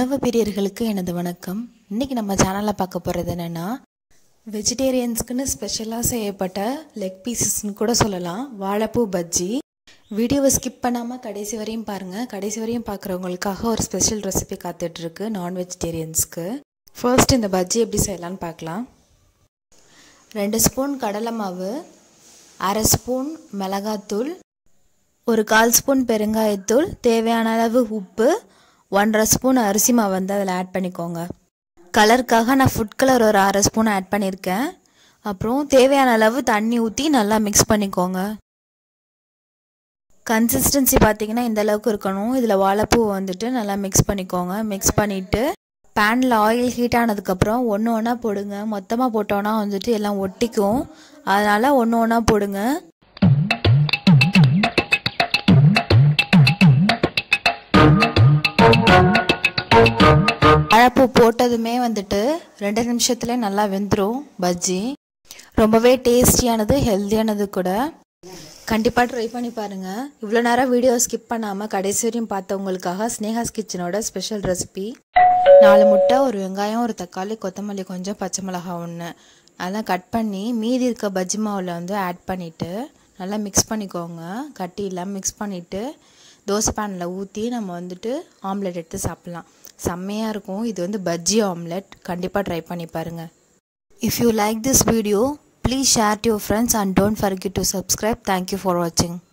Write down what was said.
உணவு பிரியர்களுக்கு எனது வணக்கம் இன்றைக்கி நம்ம சேனலில் பார்க்க போகிறது என்னென்னா வெஜிடேரியன்ஸ்க்குன்னு ஸ்பெஷலாக செய்யப்பட்ட லெக் பீசஸ்னு கூட சொல்லலாம் வாழைப்பூ பஜ்ஜி வீடியோவை ஸ்கிப் பண்ணாமல் கடைசி வரையும் பாருங்கள் கடைசி வரையும் பார்க்குறவங்களுக்காக ஒரு ஸ்பெஷல் ரெசிபி காத்துட்ருக்கு நான் வெஜிடேரியன்ஸ்க்கு ஃபர்ஸ்ட் இந்த பஜ்ஜி எப்படி செய்யலான்னு பார்க்கலாம் ரெண்டு ஸ்பூன் கடலை மாவு அரை ஸ்பூன் மிளகாத்தூள் ஒரு கால் ஸ்பூன் பெருங்காயத்தூள் தேவையான அளவு உப்பு ஒன்றரை ஸ்பூன் அரிசி மாவு வந்து அதில் ஆட் பண்ணிக்கோங்க கலருக்காக நான் ஃபுட் கலர் ஒரு அரை ஸ்பூன் ஆட் பண்ணியிருக்கேன் அப்புறம் தேவையான அளவு தண்ணி ஊற்றி நல்லா மிக்ஸ் பண்ணிக்கோங்க கன்சிஸ்டன்சி பார்த்தீங்கன்னா இந்த அளவுக்கு இருக்கணும் இதில் வாழைப்பூ வந்துட்டு நல்லா மிக்ஸ் பண்ணிக்கோங்க மிக்ஸ் பண்ணிவிட்டு பேனில் ஆயில் ஹீட் ஆனதுக்கப்புறம் ஒன்று ஒன்றா போடுங்க மொத்தமாக போட்டோன்னா வந்துட்டு எல்லாம் ஒட்டிக்கும் அதனால் ஒன்று ஒன்றா போடுங்க வாழைப்பூ போட்டதுமே வந்துட்டு ரெண்டு நிமிஷத்துல நல்லா வெந்துடும் பஜ்ஜி ரொம்பவே டேஸ்டியானது ஹெல்த்தியானது கூட கண்டிப்பாக ட்ரை பண்ணி பாருங்கள் இவ்வளோ நேரம் வீடியோ ஸ்கிப் பண்ணாமல் கடைசி வரையும் பார்த்தவங்களுக்காக ஸ்னேகாஸ் கிச்சனோட ஸ்பெஷல் ரெசிபி நாலு முட்டை ஒரு வெங்காயம் ஒரு தக்காளி கொத்தமல்லி கொஞ்சம் பச்சை மிளகா ஒன்று அதெல்லாம் கட் பண்ணி மீதி இருக்க பஜ்ஜி மாவில் வந்து ஆட் பண்ணிவிட்டு நல்லா மிக்ஸ் பண்ணிக்கோங்க கட்டி இல்லாமல் மிக்ஸ் பண்ணிவிட்டு தோசை பேனில் ஊற்றி நம்ம வந்துட்டு ஆம்லெட் எடுத்து சாப்பிட்லாம் செம்மையாக இருக்கும் இது வந்து பஜ்ஜி ஆம்லெட் கண்டிப்பாக ட்ரை பண்ணி பாருங்கள் if you like this video please share to your friends and don't forget to subscribe thank you for வாட்சிங்